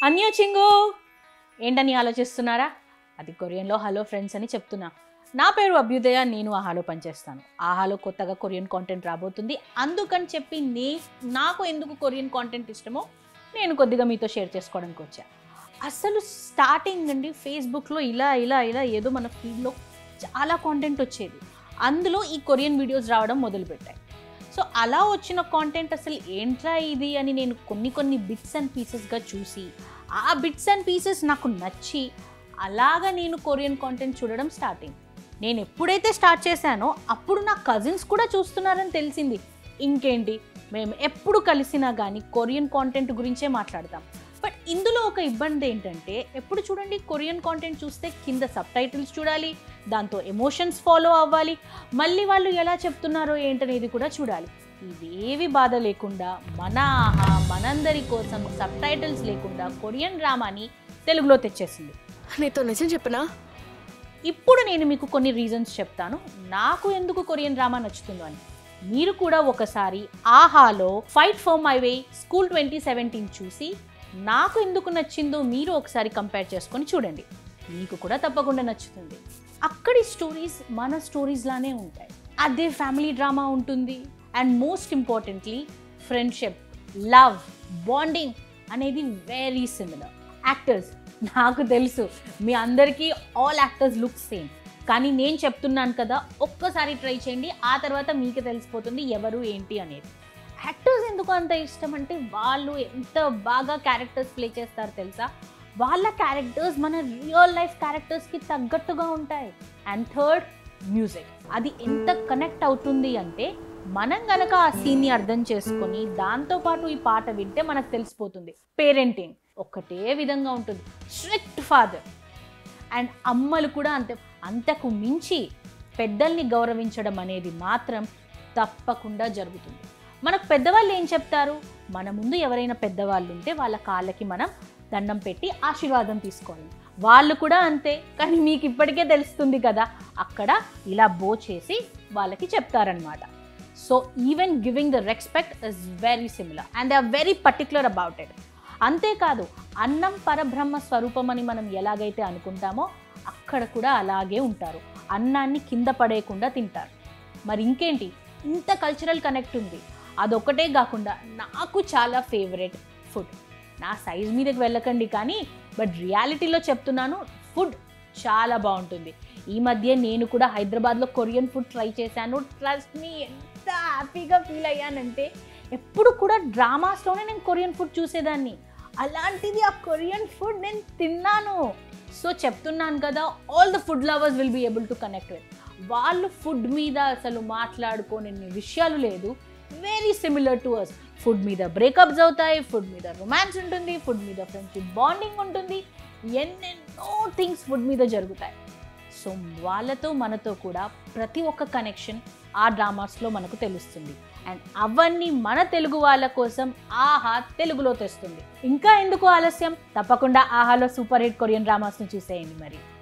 అన్యో చింగు ఏంటని ఆలోచిస్తున్నారా అది కొరియన్లో హలో ఫ్రెండ్స్ అని చెప్తున్నా నా పేరు అభ్యుదయ నేను ఆహాలో పనిచేస్తాను ఆహాలో కొత్తగా కొరియన్ కాంటెంట్ రాబోతుంది అందుకని చెప్పి నే నాకు ఎందుకు కొరియన్ కాంటెంట్ ఇష్టమో నేను కొద్దిగా మీతో షేర్ చేసుకోవడానికి వచ్చా అసలు స్టార్టింగ్ అండి ఫేస్బుక్లో ఇలా ఇలా ఇలా ఏదో మన ఫీల్డ్లో చాలా కాంటెంట్ వచ్చేది అందులో ఈ కొరియన్ వీడియోస్ రావడం మొదలుపెట్టాయి సో అలా వచ్చిన కాంటెంట్ అసలు ఏంట్రా ఇది అని నేను కొన్ని కొన్ని బిట్స్ అండ్ పీసెస్గా చూసి ఆ బిట్స్ అండ్ పీసెస్ నాకు నచ్చి అలాగా నేను కొరియన్ కాంటెంట్ చూడడం స్టార్టింగ్ నేను ఎప్పుడైతే స్టార్ట్ చేశానో అప్పుడు నా కజిన్స్ కూడా చూస్తున్నారని తెలిసింది ఇంకేంటి మేము ఎప్పుడు కలిసినా కానీ కొరియన్ కాంటెంట్ గురించే మాట్లాడతాం బట్ ఇందులో ఒక ఇబ్బంది ఏంటంటే ఎప్పుడు చూడండి కొరియన్ కాంటెంట్ చూస్తే కింద సబ్ టైటిల్స్ చూడాలి దాంతో ఎమోషన్స్ ఫాలో అవ్వాలి మళ్ళీ వాళ్ళు ఎలా చెప్తున్నారో ఏంటనేది కూడా చూడాలి ఇవేవి బాధ లేకుండా మన ఆహా మనందరి కోసం సబ్ టైటిల్స్ లేకుండా కొరియన్ డ్రామాని తెలుగులో తెచ్చేసింది నీతో నిజం చెప్పనా ఇప్పుడు నేను మీకు కొన్ని రీజన్స్ చెప్తాను నాకు ఎందుకు కొరియన్ డ్రామా నచ్చుతుందో అని మీరు కూడా ఒకసారి ఆహాలో Fight for My Way School twenty seventeen చూసి నాకు ఎందుకు నచ్చిందో మీరు ఒకసారి కంపేర్ చేసుకొని చూడండి మీకు కూడా తప్పకుండా నచ్చుతుంది అక్కడి స్టోరీస్ మన స్టోరీస్ లానే ఉంటాయి అదే ఫ్యామిలీ డ్రామా ఉంటుంది and most importantly friendship love bonding అనేది వెరీ సిమిలర్ యాక్టర్స్ నాకు తెలుసు మీ అందరికీ ఆల్ యాక్టర్స్ లుక్ సేమ్ కానీ నేను చెప్తున్నాను కదా ఒక్కసారి ట్రై చేయండి ఆ తర్వాత మీకు తెలిసిపోతుంది ఎవరు ఏంటి అనేది యాక్టర్స్ ఎందుకు అంత ఇష్టం అంటే వాళ్ళు ఎంత బాగా క్యారెక్టర్స్ ప్లే చేస్తారు తెలుసా వాళ్ళ క్యారెక్టర్స్ మన రియల్ లైఫ్ క్యారెక్టర్స్కి తగ్గట్టుగా ఉంటాయి అండ్ థర్డ్ మ్యూజిక్ అది ఎంత కనెక్ట్ అవుతుంది అంటే మనం గనక ఆ సీన్ని అర్థం చేసుకొని దాంతోపాటు ఈ పాట వింటే మనకు తెలిసిపోతుంది పేరెంటింగ్ ఒకటే విధంగా ఉంటుంది స్ట్రిక్ట్ ఫాదర్ అండ్ అమ్మలు కూడా అంతే అంతకు మించి పెద్దల్ని గౌరవించడం అనేది మాత్రం తప్పకుండా జరుగుతుంది మనకు పెద్దవాళ్ళు ఏం చెప్తారు మన ముందు ఎవరైనా పెద్దవాళ్ళు ఉంటే వాళ్ళ కాళ్ళకి మనం దండం పెట్టి ఆశీర్వాదం తీసుకోవాలి వాళ్ళు కూడా అంతే కానీ మీకు ఇప్పటికే తెలుస్తుంది కదా అక్కడ ఇలా బో చేసి వాళ్ళకి చెప్తారనమాట so even giving the respect is very similar and they are very particular about it అంతేకాదు అన్నం పరబ్రహ్మ స్వరూపం అని మనం ఎలాగైతే అనుకుంటామో అక్కడ కూడా అలాగే ఉంటారు అన్నాన్ని కింద పడేయకుండా తింటారు మరి ఇంకేంటి ఇంత కల్చరల్ కనెక్ట్ ఉంది అదొకటే కాకుండా నాకు చాలా ఫేవరెట్ ఫుడ్ నా సైజ్ మీదకి వెళ్ళకండి కానీ బట్ రియాలిటీలో చెప్తున్నాను ఫుడ్ చాలా బాగుంటుంది ఈ మధ్య నేను కూడా హైదరాబాద్లో కొరియన్ ఫుడ్ ట్రై చేశాను ట్రస్ట్ మీ ఎంత హ్యాపీగా ఫీల్ అయ్యానంటే ఎప్పుడు కూడా డ్రామాస్లోనే నేను కొరియన్ ఫుడ్ చూసేదాన్ని అలాంటిది ఆ కొరియన్ ఫుడ్ నేను తిన్నాను సో చెప్తున్నాను కదా all the food lovers will be able to connect with వాళ్ళు ఫుడ్ మీద అసలు మాట్లాడుకోని విషయాలు లేదు very similar to us food మీద బ్రేకప్స్ అవుతాయి ఫుడ్ మీద రొమాన్స్ ఉంటుంది ఫుడ్ మీద ఫ్రెండ్షిప్ బాండింగ్ ఉంటుంది ఎన్నెన్నో థింగ్స్ ఫుడ్ మీద జరుగుతాయి సో వాళ్ళతో మనతో కూడా ప్రతి ఒక్క కనెక్షన్ ఆ డ్రామాస్లో మనకు తెలుస్తుంది అండ్ అవన్నీ మన తెలుగు వాళ్ళ కోసం ఆహా తెలుగులో తెస్తుంది ఇంకా ఎందుకు ఆలస్యం తప్పకుండా ఆహాలో సూపర్ హిట్ కొరియన్ డ్రామాస్ని చూసేయండి మరి